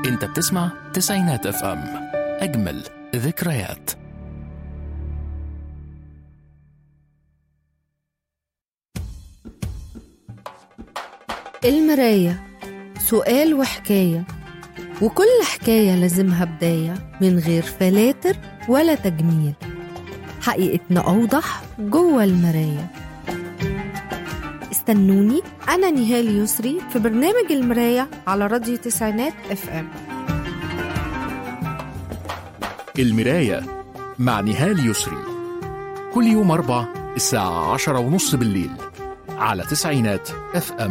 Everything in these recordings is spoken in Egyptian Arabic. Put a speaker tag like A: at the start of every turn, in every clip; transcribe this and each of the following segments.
A: انت بتسمع تسعينات اف ام اجمل ذكريات
B: المراية سؤال وحكاية وكل حكاية لازمها بداية من غير فلاتر ولا تجميل حقيقتنا أوضح جوه المراية استنوني أنا نهال يسري في برنامج المراية على راديو تسعينات اف ام
A: المراية مع نهال يسري كل يوم أربع الساعة عشرة ونص بالليل على تسعينات اف ام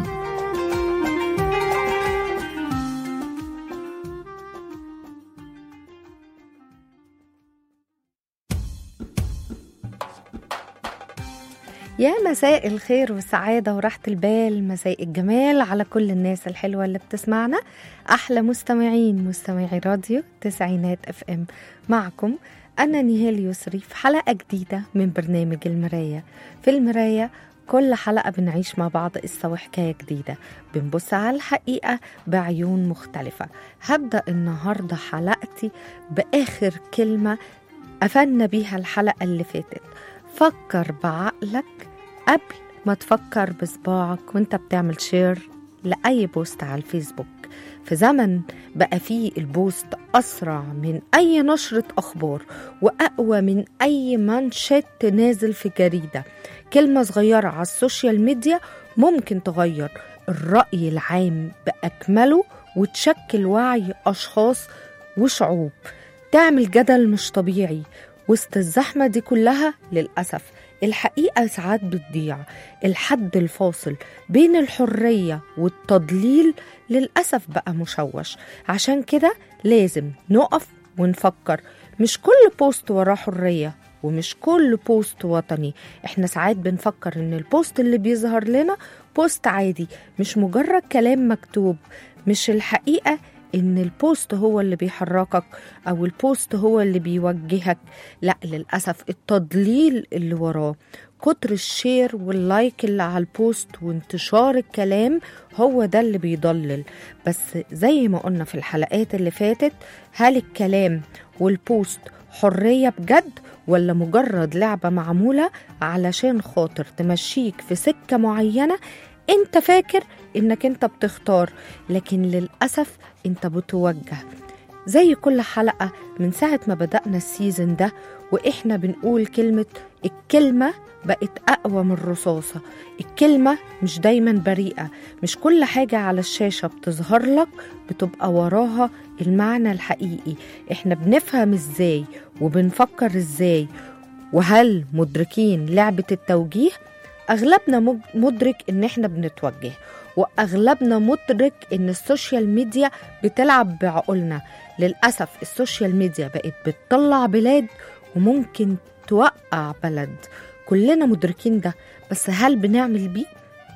B: يا مساء الخير والسعادة وراحة البال مساء الجمال على كل الناس الحلوة اللي بتسمعنا أحلى مستمعين مستمعي راديو تسعينات اف ام معكم أنا نهال يسري في حلقة جديدة من برنامج المراية في المراية كل حلقة بنعيش مع بعض قصة وحكاية جديدة بنبص على الحقيقة بعيون مختلفة هبدأ النهاردة حلقتي بآخر كلمة قفلنا بيها الحلقة اللي فاتت فكر بعقلك قبل ما تفكر بصباعك وانت بتعمل شير لأي بوست على الفيسبوك في زمن بقى فيه البوست أسرع من أي نشرة أخبار وأقوى من أي مانشيت نازل في جريدة كلمة صغيرة على السوشيال ميديا ممكن تغير الرأي العام بأكمله وتشكل وعي أشخاص وشعوب تعمل جدل مش طبيعي وسط الزحمة دي كلها للأسف الحقيقة ساعات بتضيع الحد الفاصل بين الحرية والتضليل للأسف بقى مشوش عشان كده لازم نقف ونفكر مش كل بوست وراه حرية ومش كل بوست وطني احنا ساعات بنفكر ان البوست اللي بيظهر لنا بوست عادي مش مجرد كلام مكتوب مش الحقيقة ان البوست هو اللي بيحركك او البوست هو اللي بيوجهك لا للاسف التضليل اللي وراه كتر الشير واللايك اللي على البوست وانتشار الكلام هو ده اللي بيضلل بس زي ما قلنا في الحلقات اللي فاتت هل الكلام والبوست حرية بجد ولا مجرد لعبة معمولة علشان خاطر تمشيك في سكة معينة انت فاكر انك انت بتختار لكن للأسف انت بتوجه زي كل حلقة من ساعة ما بدأنا السيزن ده وإحنا بنقول كلمة الكلمة بقت أقوى من الرصاصة الكلمة مش دايما بريئة مش كل حاجة على الشاشة بتظهر لك بتبقى وراها المعنى الحقيقي إحنا بنفهم إزاي وبنفكر إزاي وهل مدركين لعبة التوجيه أغلبنا مدرك إن إحنا بنتوجه واغلبنا مدرك ان السوشيال ميديا بتلعب بعقولنا للاسف السوشيال ميديا بقت بتطلع بلاد وممكن توقع بلد كلنا مدركين ده بس هل بنعمل بيه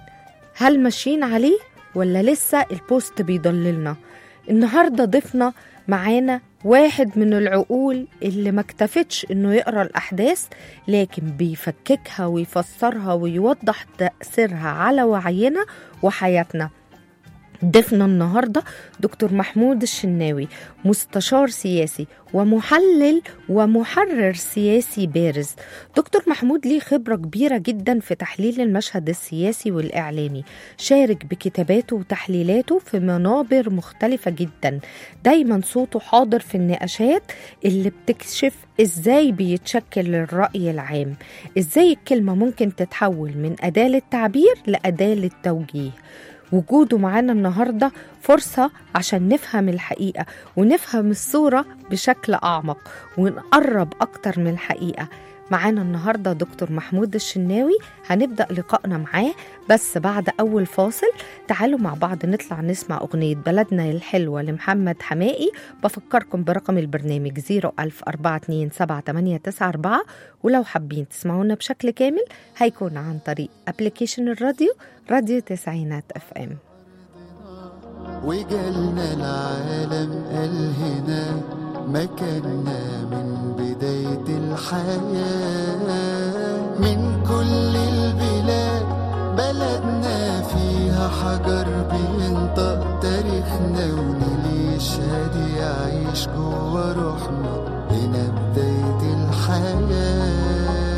B: هل ماشيين عليه ولا لسه البوست بيضللنا النهارده ضفنا معانا واحد من العقول اللي ما اكتفتش انه يقرا الاحداث لكن بيفككها ويفسرها ويوضح تاثيرها على وعينا وحياتنا ضيفنا النهارده دكتور محمود الشناوي مستشار سياسي ومحلل ومحرر سياسي بارز دكتور محمود ليه خبرة كبيرة جدا في تحليل المشهد السياسي والإعلامي شارك بكتاباته وتحليلاته في منابر مختلفة جدا دايما صوته حاضر في النقاشات اللي بتكشف ازاي بيتشكل الرأي العام ازاي الكلمة ممكن تتحول من أداة للتعبير لأداة للتوجيه وجوده معانا النهارده فرصه عشان نفهم الحقيقه ونفهم الصوره بشكل اعمق ونقرب اكتر من الحقيقه معانا النهارده دكتور محمود الشناوي هنبدا لقائنا معاه بس بعد اول فاصل تعالوا مع بعض نطلع نسمع اغنيه بلدنا الحلوه لمحمد حمائي بفكركم برقم البرنامج 010427894 ولو حابين تسمعونا بشكل كامل هيكون عن طريق ابلكيشن الراديو راديو تسعينات اف ام
C: وجالنا العالم قال هنا مكاننا من بداية الحياة من كل البلاد بلدنا فيها حجر بينطق تاريخنا ونليل يشهد يعيش جوا روحنا هنا بداية الحياة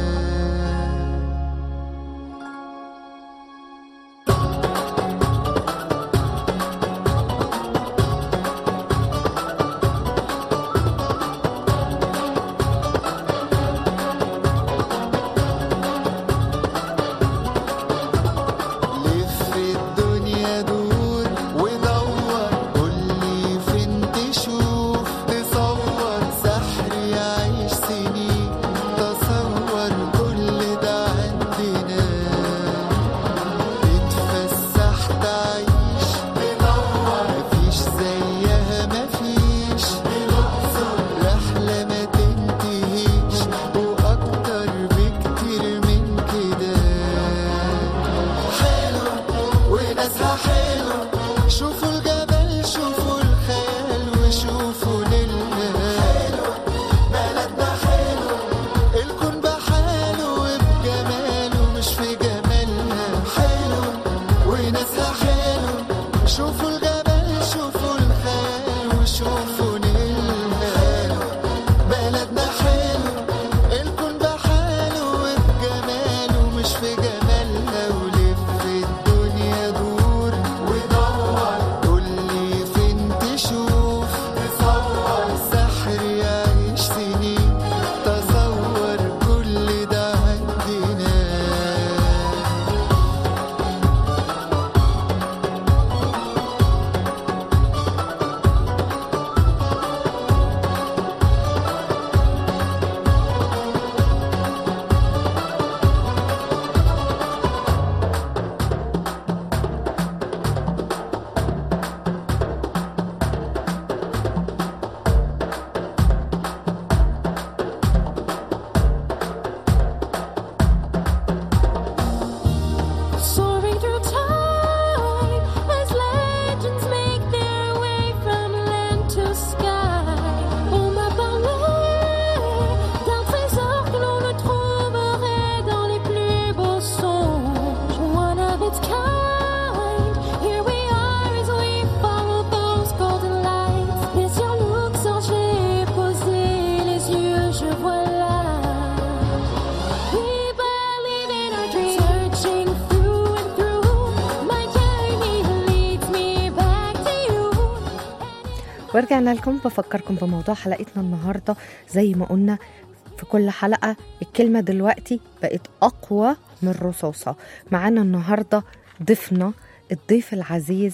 C: لف الدنيا دور ودور قولي فين تشوف تصور سحر يعيش سنين تصور كل ده عندنا تتفسح تعيش تدور مفيش زيها مفيش رحلة ما تنتهيش وأكتر بكتير من كده حلو وناسها حلو شوفوا الجبل شوفوا الخيال وشوفوا ليلنا حلو بلدنا حلو الكون بحاله وبجماله مش في جمالنا حلو وناسها حلو شوفوا الجبل شوفوا الخيال وشوفوا ليلنا حلو بلدنا حلو الكون بحاله وبجماله مش في جمالنا ولف الدنيا دور ودور قولي فين تشوف تصور سحر يعيش سنين تصور كل ده عندنا
D: Soaring through time as legends make their way from land to sky. On m'a parlé d'un trésor que l'on ne trouverait dans les plus beaux songes. One of its kind. Here we are as we follow those golden lights. Les yeux luxor, j'ai posé les yeux, je vois là. We believe in our dreams. Searching through and through, my journey leads me back to you.
B: ورجعنا لكم بفكركم بموضوع حلقتنا النهارده زي ما قلنا في كل حلقه الكلمه دلوقتي بقت اقوى من الرصاصه معانا النهارده ضيفنا الضيف العزيز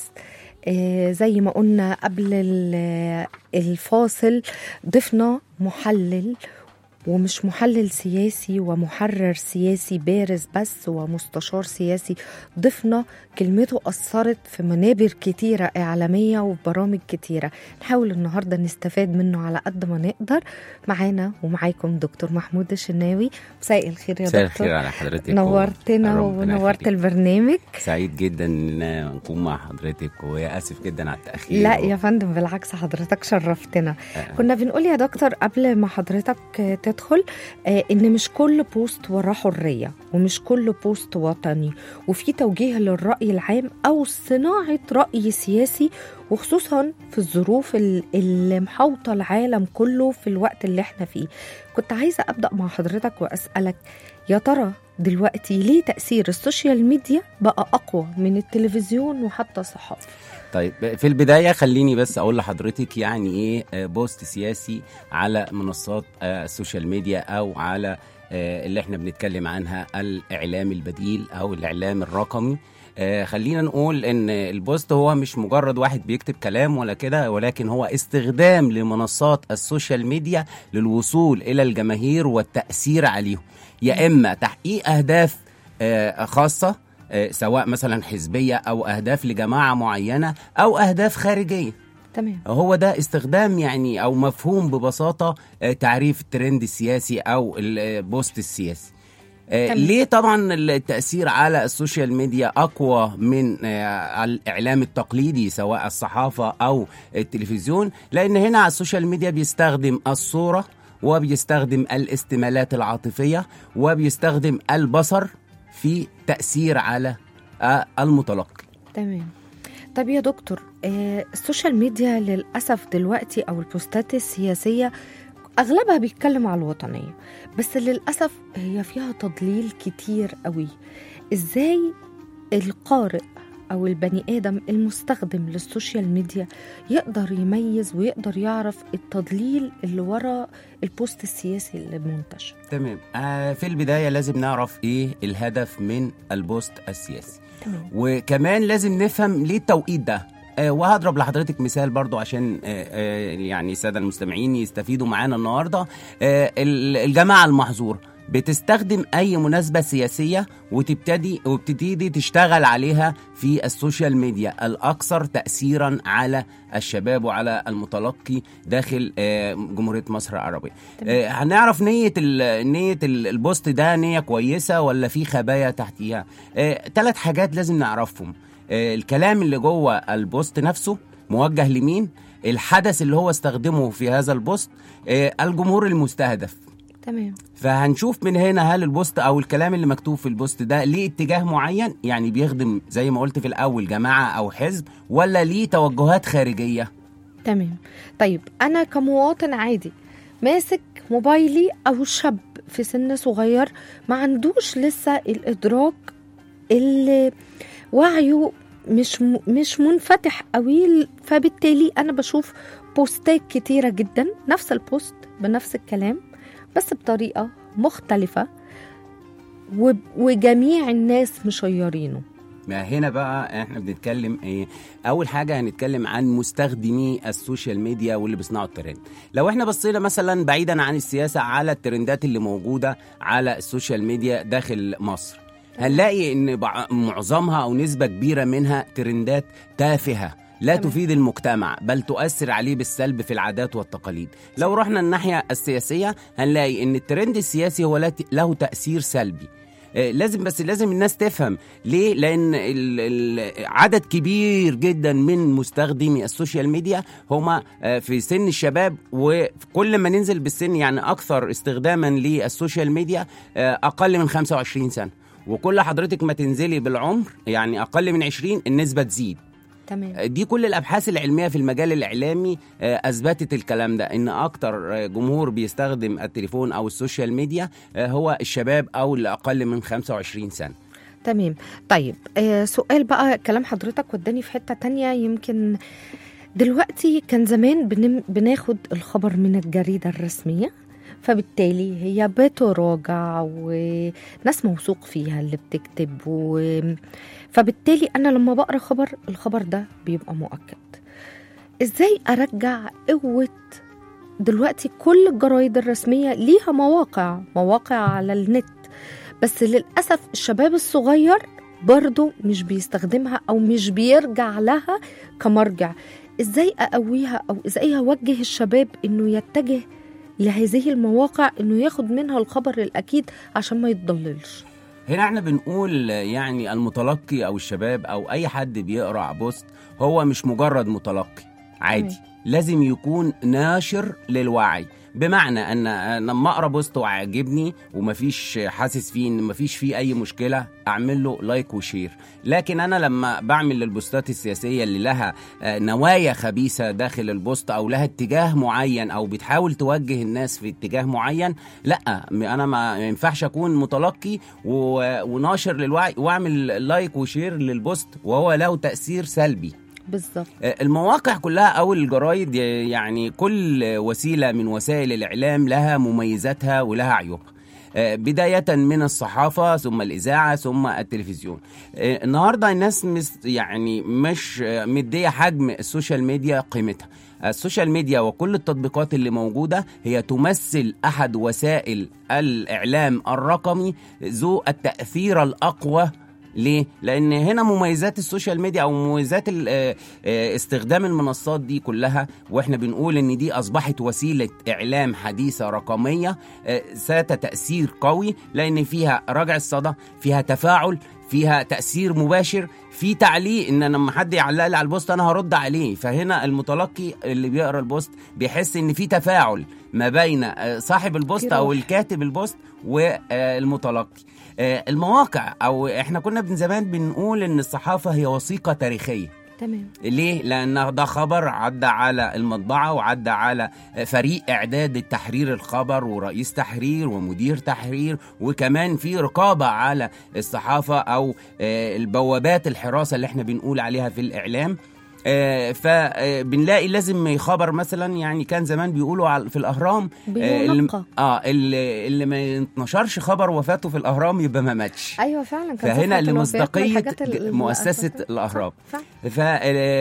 B: آه، زي ما قلنا قبل ال- الفاصل ضيفنا محلل ومش محلل سياسي ومحرر سياسي بارز بس ومستشار سياسي ضفنا كلمته أثرت في منابر كتيرة إعلامية وبرامج كتيرة نحاول النهاردة نستفاد منه على قد ما نقدر معانا ومعاكم دكتور محمود الشناوي مساء الخير يا
E: مساء
B: دكتور
E: الخير على حضرتك
B: نورتنا
E: ربنا
B: ونورت
E: يخليك.
B: البرنامج
E: سعيد جدا ان نكون مع حضرتك واسف جدا على التاخير
B: لا يا فندم بالعكس حضرتك شرفتنا كنا بنقول يا دكتور قبل ما حضرتك آه، تدخل آه، ان مش كل بوست وراه حريه ومش كل بوست وطني وفي توجيه للراي العام او صناعه راي سياسي وخصوصا في الظروف ال- اللي محاوطه العالم كله في الوقت اللي احنا فيه كنت عايزه ابدا مع حضرتك واسالك يا ترى دلوقتي ليه تاثير السوشيال ميديا بقى اقوى من التلفزيون وحتى الصحافه
E: طيب في البدايه خليني بس اقول لحضرتك يعني ايه آه، بوست سياسي على منصات آه، السوشيال ميديا او على آه، اللي احنا بنتكلم عنها الاعلام البديل او الاعلام الرقمي آه، خلينا نقول ان البوست هو مش مجرد واحد بيكتب كلام ولا كده ولكن هو استخدام لمنصات السوشيال ميديا للوصول الى الجماهير والتاثير عليهم يا اما تحقيق اهداف آه، خاصه آه، سواء مثلا حزبيه او اهداف لجماعه معينه او اهداف خارجيه
B: تمام
E: هو ده استخدام يعني او مفهوم ببساطه آه، تعريف الترند السياسي او البوست السياسي آه،
B: تمام.
E: ليه طبعا التأثير على السوشيال ميديا أقوى من آه، الإعلام التقليدي سواء الصحافة أو التلفزيون لأن هنا على السوشيال ميديا بيستخدم الصورة وبيستخدم الاستمالات العاطفية وبيستخدم البصر في تأثير على آه، المتلقي
B: تمام طب يا دكتور آه السوشيال ميديا للأسف دلوقتي أو البوستات السياسية أغلبها بيتكلم على الوطنية بس للأسف هي فيها تضليل كتير قوي إزاي القارئ أو البني آدم المستخدم للسوشيال ميديا يقدر يميز ويقدر يعرف التضليل اللي ورا البوست السياسي اللي منتشر
E: تمام آه في البدايه لازم نعرف ايه الهدف من البوست السياسي
B: تمام
E: وكمان لازم نفهم ليه التوقيت ده آه، وهضرب لحضرتك مثال برضو عشان آه، آه، يعني الساده المستمعين يستفيدوا معانا النهارده آه، ال- الجماعه المحظوره بتستخدم اي مناسبه سياسيه وتبتدي وبتبتدي تشتغل عليها في السوشيال ميديا الاكثر تاثيرا على الشباب وعلى المتلقي داخل آه، جمهوريه مصر العربيه آه، هنعرف نيه ال- نيه ال- البوست ده نيه كويسه ولا في خبايا تحتيها ثلاث حاجات لازم نعرفهم آه، الكلام اللي جوه البوست نفسه موجه لمين الحدث اللي هو استخدمه في هذا البوست آه، الجمهور المستهدف
B: تمام
E: فهنشوف من هنا هل البوست او الكلام اللي مكتوب في البوست ده ليه اتجاه معين يعني بيخدم زي ما قلت في الاول جماعه او حزب ولا ليه توجهات خارجيه
B: تمام طيب أنا كمواطن عادي ماسك موبايلي أو شاب في سن صغير ما عندوش لسه الإدراك اللي وعيه مش م- مش منفتح قوي فبالتالي أنا بشوف بوستات كتيرة جدا نفس البوست بنفس الكلام بس بطريقة مختلفة وب- وجميع الناس مشيرينه
E: ما هنا بقى احنا بنتكلم ايه اول حاجه هنتكلم عن مستخدمي السوشيال ميديا واللي بيصنعوا الترند لو احنا بصينا مثلا بعيدا عن السياسه على الترندات اللي موجوده على السوشيال ميديا داخل مصر هنلاقي ان بع- معظمها او نسبه كبيره منها ترندات تافهه لا
B: تمام.
E: تفيد المجتمع بل تؤثر عليه بالسلب في العادات والتقاليد لو رحنا الناحيه السياسيه هنلاقي ان الترند السياسي هو لا- له تاثير سلبي آه، لازم بس لازم الناس تفهم ليه لان ال- ال- عدد كبير جدا من مستخدمي السوشيال ميديا هما آه، في سن الشباب وكل ما ننزل بالسن يعني اكثر استخداما للسوشيال ميديا آه، اقل من 25 سنه وكل حضرتك ما تنزلي بالعمر يعني اقل من 20 النسبه تزيد
B: تمام
E: دي كل الابحاث العلميه في المجال الاعلامي آه، اثبتت الكلام ده ان اكتر آه، جمهور بيستخدم التليفون او السوشيال ميديا آه، هو الشباب او اللي اقل من 25 سنه
B: تمام طيب آه سؤال بقى كلام حضرتك وداني في حتة تانية يمكن دلوقتي كان زمان بنم بناخد الخبر من الجريدة الرسمية فبالتالي هي بتراجع وناس موثوق فيها اللي بتكتب و... فبالتالي أنا لما بقرأ خبر الخبر ده بيبقى مؤكد إزاي أرجع قوة دلوقتي كل الجرايد الرسمية ليها مواقع مواقع على النت بس للأسف الشباب الصغير برضو مش بيستخدمها أو مش بيرجع لها كمرجع إزاي أقويها أو إزاي أوجه الشباب إنه يتجه لهذه المواقع إنه ياخد منها الخبر الأكيد عشان ما يتضللش
E: هنا احنا بنقول آه، يعني المتلقي او الشباب او اي حد بيقرا بوست هو مش مجرد متلقي عادي
B: تمام.
E: لازم يكون ناشر للوعي بمعنى ان أنا لما اقرا بوست وعجبني ومفيش حاسس فيه ان مفيش فيه اي مشكله اعمل له لايك وشير لكن انا لما بعمل البوستات السياسيه اللي لها آه، نوايا خبيثه داخل البوست او لها اتجاه معين او بتحاول توجه الناس في اتجاه معين لا م- انا ما ينفعش اكون متلقي و- وناشر للوعي واعمل لايك وشير للبوست وهو له تاثير سلبي
B: بالظبط
E: المواقع كلها او الجرايد يعني كل وسيله من وسائل الاعلام لها مميزاتها ولها عيوبها آه، بداية من الصحافة ثم الإذاعة ثم التلفزيون آه، النهاردة الناس مس يعني مش آه، مدية حجم السوشيال ميديا قيمتها السوشيال ميديا وكل التطبيقات اللي موجودة هي تمثل أحد وسائل الإعلام الرقمي ذو التأثير الأقوى ليه؟ لأن هنا مميزات السوشيال ميديا أو مميزات ال- آه، آه، استخدام المنصات دي كلها وإحنا بنقول إن دي أصبحت وسيلة إعلام حديثة رقمية آه، ذات تأثير قوي لأن فيها رجع الصدى فيها تفاعل فيها تأثير مباشر في تعليق ان لما حد يعلق لي على البوست انا هرد عليه فهنا المتلقي اللي بيقرا البوست بيحس ان في تفاعل ما بين آه، صاحب البوست
B: في
E: او
B: روح.
E: الكاتب البوست والمتلقي آه، المواقع او احنا كنا من زمان بنقول ان الصحافه هي وثيقه تاريخيه
B: تمام
E: ليه؟ لأن ده خبر عدى على المطبعة وعدى على فريق إعداد التحرير الخبر ورئيس تحرير ومدير تحرير وكمان في رقابة على الصحافة أو آه، البوابات الحراسة اللي احنا بنقول عليها في الإعلام آه، فبنلاقي لازم خبر مثلا يعني كان زمان بيقولوا على- في الاهرام آه، اللي-
B: بينقى.
E: اه اللي, اللي ما ينتشرش خبر وفاته في الاهرام يبقى ما ماتش
B: ايوه فعلا كان
E: فهنا
B: صفحة الوفيات من
E: لمصداقية
B: الحاجات ال-
E: مؤسسة
B: الأساسية.
E: الأهرام.
B: صح، فعلا.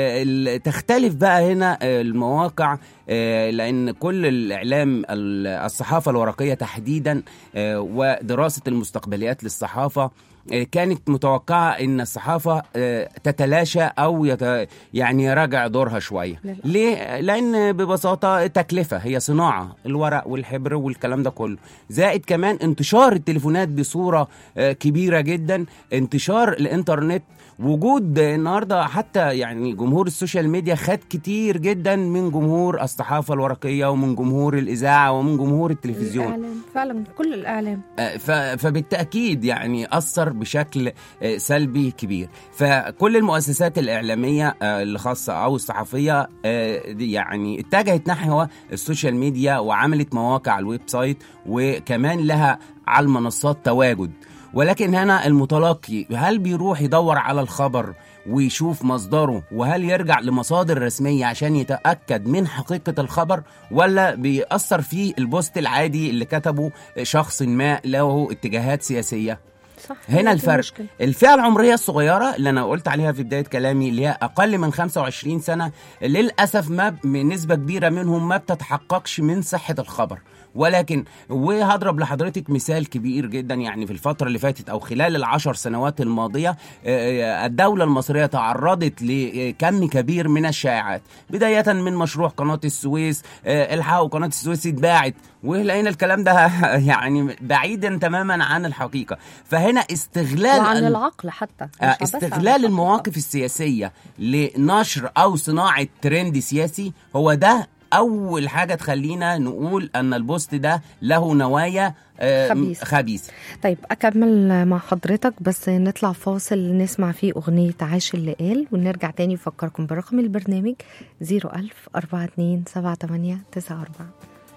E: فتختلف بقى هنا آه، المواقع آه، لان كل الاعلام ال- الصحافه الورقيه تحديدا آه، ودراسه المستقبليات للصحافه آه، كانت متوقعه ان الصحافه آه، تتلاشى او يت... يعني يراجع دورها شويه
B: للأسف.
E: ليه لان ببساطه تكلفه هي صناعه الورق والحبر والكلام ده كله زائد كمان انتشار التليفونات بصوره آه، كبيره جدا انتشار الانترنت وجود النهارده حتى يعني جمهور السوشيال ميديا خد كتير جدا من جمهور الصحافه الورقيه ومن جمهور الاذاعه ومن جمهور التلفزيون
B: الاعلام فعلا كل الاعلام
E: آه، ف- فبالتأكيد يعني أثر بشكل آه، سلبي كبير فكل المؤسسات الإعلامية آه، الخاصة أو الصحفية آه، دي يعني اتجهت نحو السوشيال ميديا وعملت مواقع على الويب سايت وكمان لها على المنصات تواجد ولكن هنا المتلقي هل بيروح يدور على الخبر ويشوف مصدره وهل يرجع لمصادر رسمية عشان يتأكد من حقيقة الخبر ولا بيأثر فيه البوست العادي اللي كتبه شخص ما له اتجاهات سياسية
B: صح
E: هنا
B: هي دي
E: الفرق
B: المشكلة.
E: الفئة العمرية الصغيرة اللي أنا قلت عليها في بداية كلامي اللي هي أقل من 25 سنة للأسف ما ب- نسبة كبيرة منهم ما بتتحققش من صحة الخبر ولكن وهضرب لحضرتك مثال كبير جدا يعني في الفترة اللي فاتت أو خلال العشر سنوات الماضية آه، الدولة المصرية تعرضت لكم كبير من الشائعات بداية من مشروع قناة السويس آه، الحقوا قناة السويس اتباعت ولقينا الكلام ده يعني بعيدا تماما عن الحقيقة فهنا استغلال
B: وعن
E: ال-
B: العقل حتى مش
E: آه،
B: بس عن
E: استغلال
B: الحقيقة.
E: المواقف السياسية لنشر أو صناعة ترند سياسي هو ده أول حاجة تخلينا نقول أن البوست ده له نوايا آه،
B: خبيثة.
E: خبيث
B: طيب أكمل مع حضرتك بس نطلع فاصل نسمع فيه أغنية عاش اللي قال ونرجع تاني نفكركم برقم البرنامج 01000 42 78 94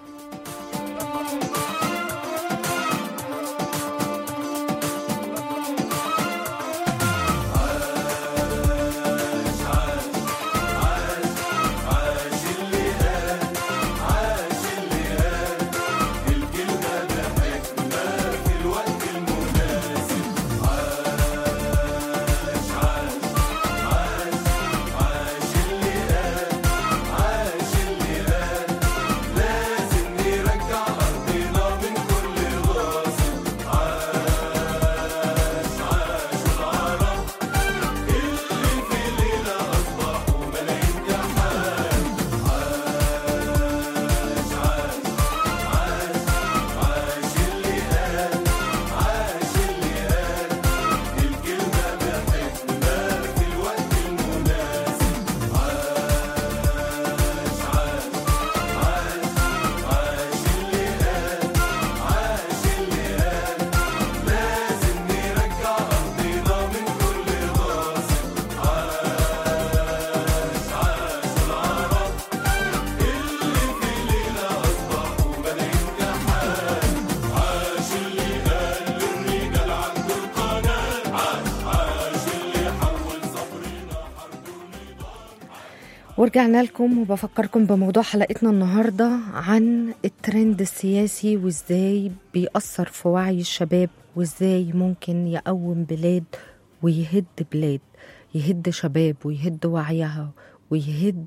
B: ورجعنا لكم وبفكركم بموضوع حلقتنا النهاردة عن الترند السياسي وازاي بيأثر في وعي الشباب وازاي ممكن يقوم بلاد ويهد بلاد يهد شباب ويهد وعيها ويهد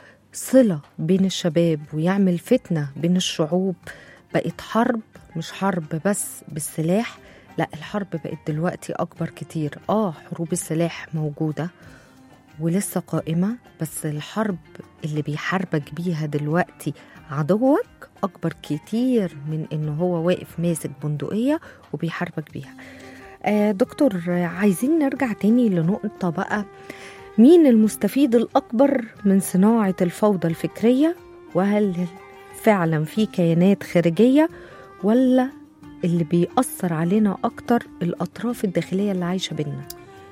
B: صلة بين الشباب ويعمل فتنة بين الشعوب بقت حرب مش حرب بس بالسلاح لا الحرب بقت دلوقتي أكبر كتير آه حروب السلاح موجودة ولسه قائمة بس الحرب اللي بيحاربك بيها دلوقتي عدوك أكبر كتير من إنه هو واقف ماسك بندقية وبيحاربك بيها آه دكتور آه، عايزين نرجع تاني لنقطة بقى مين المستفيد الأكبر من صناعة الفوضى الفكرية وهل فعلا في كيانات خارجية ولا اللي بيأثر علينا أكتر الأطراف الداخلية اللي عايشة بينا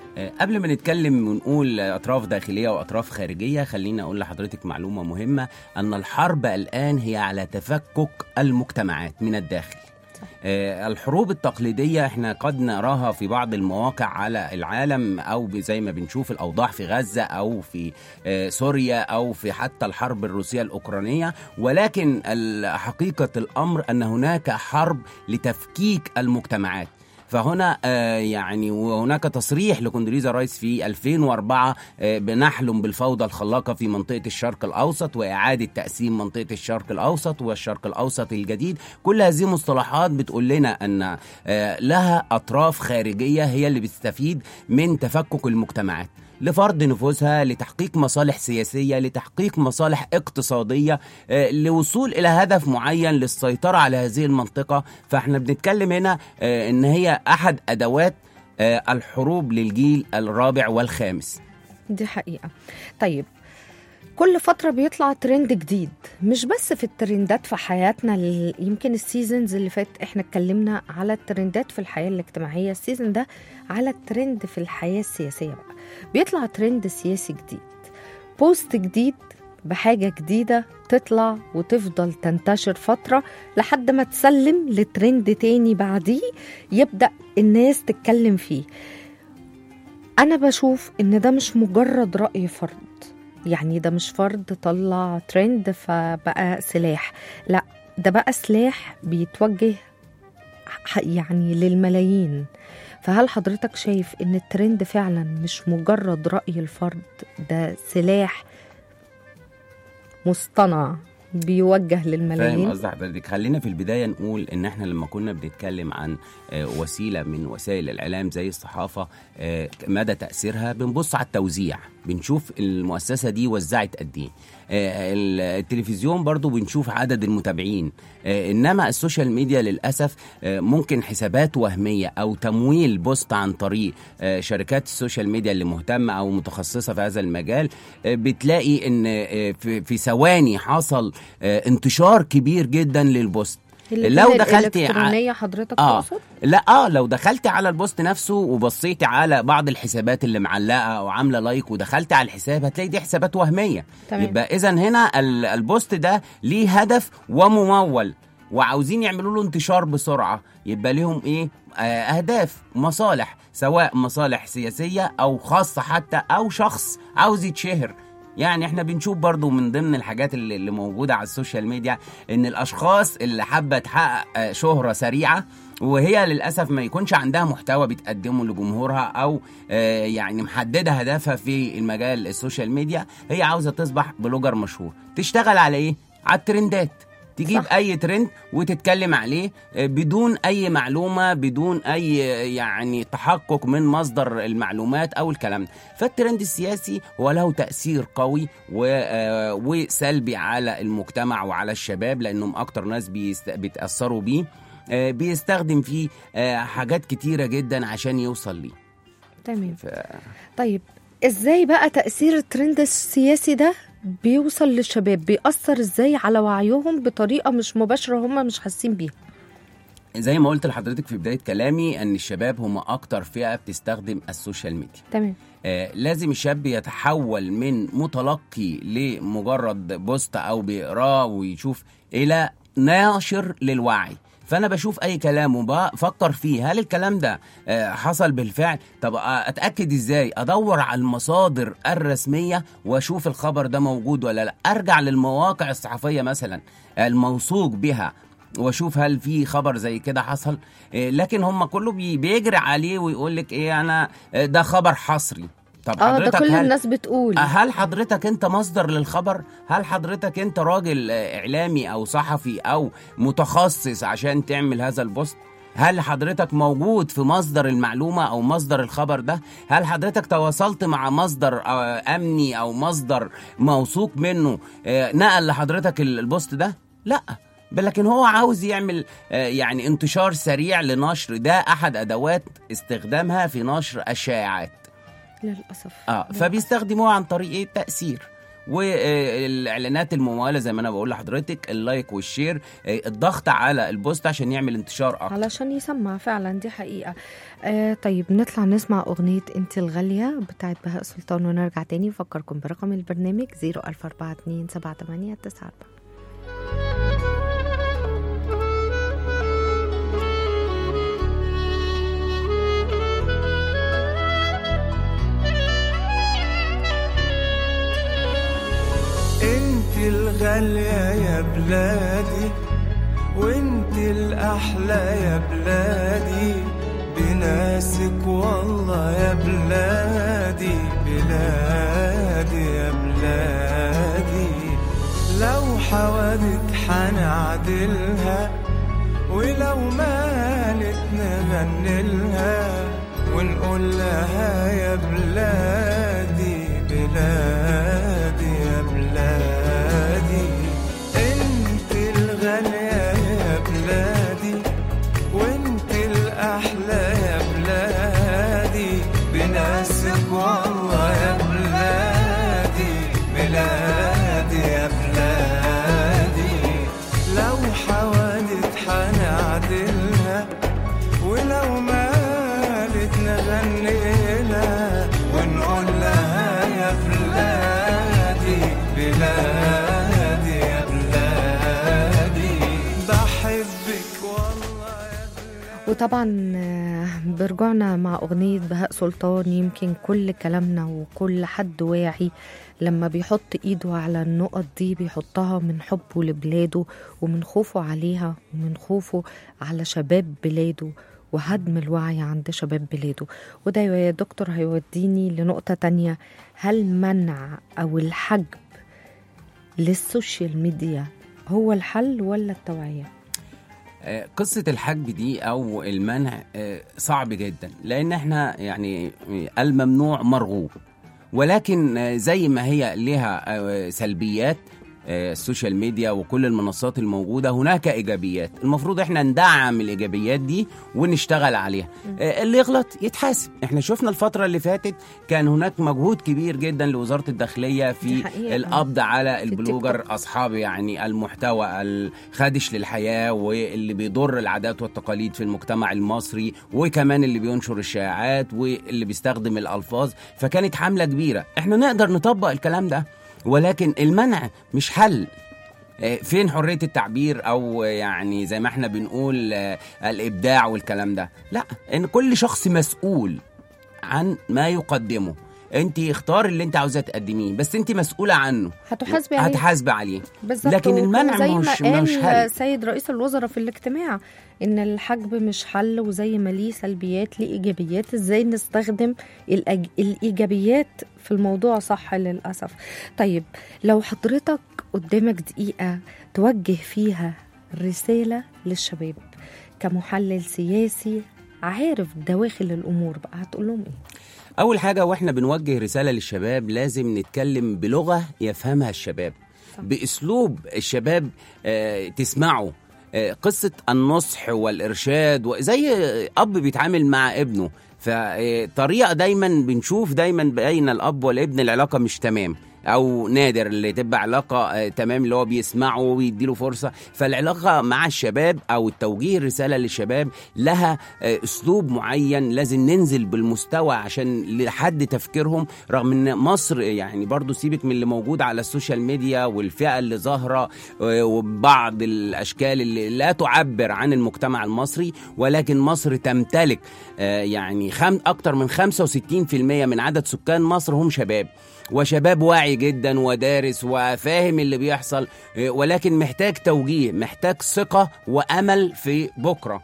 E: آه، قبل ما نتكلم ونقول اطراف داخليه واطراف خارجيه خليني اقول لحضرتك معلومه مهمه ان الحرب الان هي على تفكك المجتمعات من الداخل آه، الحروب التقليدية احنا قد نراها في بعض المواقع على العالم او ب- زي ما بنشوف الاوضاع في غزة او في آه، سوريا او في حتى الحرب الروسية الاوكرانية ولكن ال- حقيقة الامر ان هناك حرب لتفكيك المجتمعات فهنا آه، يعني وهناك تصريح لكوندريزا رايس في 2004 آه، بنحلم بالفوضى الخلاقة في منطقة الشرق الأوسط وإعادة تقسيم منطقة الشرق الأوسط والشرق الأوسط الجديد كل هذه مصطلحات بتقول لنا أن آه، لها أطراف خارجية هي اللي بتستفيد من تفكك المجتمعات لفرض نفوذها لتحقيق مصالح سياسيه لتحقيق مصالح اقتصاديه آه، لوصول الى هدف معين للسيطره على هذه المنطقه فاحنا بنتكلم هنا آه، ان هي احد ادوات آه، الحروب للجيل الرابع والخامس
B: دي حقيقة طيب كل فترة بيطلع ترند جديد مش بس في الترندات في حياتنا ال- يمكن السيزونز اللي فات احنا اتكلمنا على الترندات في الحياة الاجتماعية السيزون ده على الترند في الحياة السياسية بقى بيطلع ترند سياسي جديد بوست جديد بحاجة جديدة تطلع وتفضل تنتشر فترة لحد ما تسلم لترند تاني بعديه يبدأ الناس تتكلم فيه أنا بشوف إن ده مش مجرد رأي فرد يعني ده مش فرد طلع ترند فبقى سلاح لا ده بقى سلاح بيتوجه ح- يعني للملايين فهل حضرتك شايف ان الترند فعلا مش مجرد رأي الفرد ده سلاح مصطنع بيوجه
E: فاهم
B: للملايين
E: قصدي حضرتك خلينا في البدايه نقول ان احنا لما كنا بنتكلم عن آه، وسيله من وسائل الاعلام زي الصحافه آه، مدى تاثيرها بنبص على التوزيع بنشوف المؤسسه دي وزعت قد ايه آه، ال- التلفزيون برضو بنشوف عدد المتابعين آه، انما السوشيال ميديا للاسف آه، ممكن حسابات وهميه او تمويل بوست عن طريق آه، شركات السوشيال ميديا اللي مهتمه او متخصصه في هذا المجال آه، بتلاقي ان آه، في في ثواني حصل آه، انتشار كبير جدا للبوست
B: اللي
E: لو
B: هي
E: دخلتي ع-
B: الإلكترونية حضرتك
E: اه
B: تقصد؟
E: لا اه لو دخلتي على البوست نفسه وبصيتي على بعض الحسابات اللي معلقه او عامله لايك ودخلتي على الحساب هتلاقي دي حسابات وهميه
B: تمام.
E: يبقى اذا هنا ال- البوست ده ليه هدف وممول وعاوزين يعملوا له انتشار بسرعه يبقى ليهم ايه آه اهداف مصالح سواء مصالح سياسيه او خاصه حتى او شخص عاوز يتشهر يعني احنا بنشوف برضو من ضمن الحاجات اللي, اللي موجوده على السوشيال ميديا ان الاشخاص اللي حابه تحقق آه، شهره سريعه وهي للاسف ما يكونش عندها محتوى بتقدمه لجمهورها او آه، يعني محدده هدفها في المجال السوشيال ميديا هي عاوزه تصبح بلوجر مشهور تشتغل على ايه على الترندات تجيب
B: صح.
E: صح. اي ترند وتتكلم عليه آه، بدون اي معلومه بدون اي آه، يعني تحقق من مصدر المعلومات او الكلام ده فالترند السياسي هو له تاثير قوي و- آه، وسلبي على المجتمع وعلى الشباب لانهم اكتر ناس بيست- بيتاثروا بيه آه، بيستخدم فيه آه، حاجات كتيره جدا عشان يوصل ليه
B: تمام
E: ف...
B: طيب ازاي بقى تأثير الترند السياسي ده بيوصل للشباب بيأثر ازاي على وعيهم بطريقة مش مباشرة هم مش حاسين بيها
E: زي ما قلت لحضرتك في بدايه كلامي ان الشباب هم اكتر فئه بتستخدم السوشيال ميديا
B: تمام
E: آه، لازم الشاب يتحول من متلقي لمجرد بوست او بيقراه ويشوف الى ناشر للوعي فانا بشوف اي كلام وبفكر فيه هل الكلام ده آه، حصل بالفعل طب آه، اتاكد ازاي ادور على المصادر الرسميه واشوف الخبر ده موجود ولا لا ارجع للمواقع الصحفيه مثلا الموثوق بها واشوف هل في خبر زي كده حصل إيه، لكن هم كله بي- بيجري عليه ويقول لك ايه انا آه، ده خبر حصري طب
B: اه ده
E: حضرتك
B: كل
E: هل
B: الناس بتقول
E: هل حضرتك انت مصدر للخبر هل حضرتك انت راجل آه، اعلامي او صحفي او متخصص عشان تعمل هذا البوست هل حضرتك موجود في مصدر المعلومة أو مصدر الخبر ده؟ هل حضرتك تواصلت مع مصدر آه، أمني أو مصدر موثوق منه آه، نقل لحضرتك ال- البوست ده؟ لأ بل لكن هو عاوز يعمل آه، يعني انتشار سريع لنشر ده أحد أدوات استخدامها في نشر الشائعات
B: للأسف
E: اه فبيستخدموها عن طريق ايه التاثير والاعلانات المموله زي ما انا بقول لحضرتك اللايك والشير آه، الضغط على البوست عشان يعمل انتشار اكتر
B: علشان يسمع فعلا دي حقيقة آه طيب نطلع نسمع أغنية أنت الغالية بتاعت بهاء سلطان ونرجع تاني نفكركم برقم البرنامج 004278994
F: انت الغالية يا بلادي وانت الأحلى يا بلادي بناسك والله يا بلادي بلادي يا بلادي لو حوادث حنعدلها ولو مالت نغنلها ونقول لها يا بلادي بلادي يا بلادي انت الغالية يا بلادي وانت الأحلى يا بلادي بناسك والله يا بلادي بلادي يا بلادي لو حوادث حنعدلها ولو مالت نغنيلها ونقول لها يا بلادي بلادي يا بلادي بحبك والله يا بلادي
B: وطبعا آه، برجعنا مع أغنية بهاء سلطان يمكن كل كلامنا وكل حد واعي لما بيحط إيده على النقط دي بيحطها من حبه لبلاده ومن خوفه عليها ومن خوفه على شباب بلاده وهدم الوعي عند شباب بلاده وده يا دكتور هيوديني لنقطة تانية هل منع أو الحجب للسوشيال ميديا هو الحل ولا التوعية؟
E: آه، قصة الحجب دي أو المنع آه، صعب جدا لأن احنا يعني الممنوع مرغوب ولكن آه، زي ما هي لها آه، سلبيات آه، السوشيال ميديا وكل المنصات الموجودة هناك إيجابيات المفروض احنا ندعم الإيجابيات دي ونشتغل عليها آه، اللي يغلط يتحاسب احنا شفنا الفترة اللي فاتت كان هناك مجهود كبير جدا لوزارة الداخلية
B: دي
E: في
B: حقيقة.
E: القبض على
B: التيك
E: البلوجر
B: توك.
E: اصحاب يعني المحتوى الخادش للحياه واللي بيضر العادات والتقاليد في المجتمع المصري وكمان اللي بينشر الشائعات واللي بيستخدم الالفاظ فكانت حمله كبيره احنا نقدر نطبق الكلام ده ولكن المنع مش حل آه، فين حرية التعبير أو يعني زي ما احنا بنقول آه، الإبداع والكلام ده لا إن كل شخص مسؤول عن ما يقدمه انت اختار اللي انت عاوزاه تقدميه بس انت مسؤوله عنه
B: هتحاسبي عليه
E: هتحاسبي عليه
B: بالظبط
E: لكن المنع
B: زي ما
E: مش مش
B: قال
E: حل
B: سيد رئيس الوزراء في الاجتماع ان الحجب مش حل وزي ما ليه سلبيات ليه ايجابيات ازاي نستخدم الأج... الايجابيات في الموضوع صح للاسف طيب لو حضرتك قدامك دقيقه توجه فيها رساله للشباب كمحلل سياسي عارف دواخل الامور بقى هتقول لهم ايه
E: اول حاجه واحنا بنوجه رساله للشباب لازم نتكلم بلغه يفهمها الشباب
B: صح.
E: باسلوب الشباب آه، تسمعه آه، قصه النصح والارشاد وزي اب بيتعامل مع ابنه فطريقه دايما بنشوف دايما بين الاب والابن العلاقه مش تمام او نادر اللي تبقى علاقه آه، تمام اللي هو بيسمعه ويديله فرصه فالعلاقه مع الشباب او التوجيه الرساله للشباب لها آه، اسلوب معين لازم ننزل بالمستوى عشان لحد تفكيرهم رغم ان مصر يعني برضو سيبك من اللي موجود على السوشيال ميديا والفئه اللي ظاهره آه، وبعض الاشكال اللي لا تعبر عن المجتمع المصري ولكن مصر تمتلك آه، يعني خم اكتر من 65% من عدد سكان مصر هم شباب وشباب واعي جدا ودارس وفاهم اللي بيحصل آه، ولكن محتاج توجيه محتاج ثقة وأمل في بكرة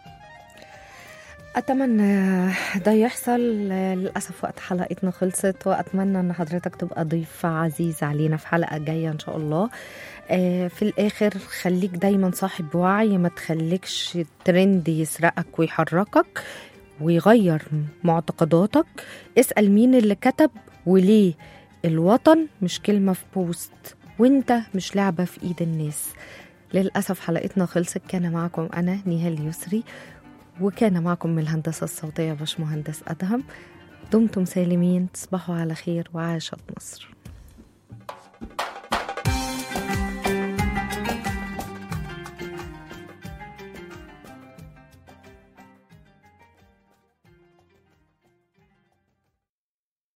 B: أتمنى ده يحصل للأسف وقت حلقتنا خلصت وأتمنى أن حضرتك تبقى ضيف عزيز علينا في حلقة جاية إن شاء الله آه، في الآخر خليك دايما صاحب وعي ما تخليكش ترند يسرقك ويحركك ويغير معتقداتك اسأل مين اللي كتب وليه الوطن مش كلمة في بوست وانت مش لعبة في ايد الناس للأسف حلقتنا خلصت كان معكم أنا نهال يسري وكان معكم من الهندسة الصوتية باشمهندس أدهم دمتم سالمين تصبحوا على خير وعاشت مصر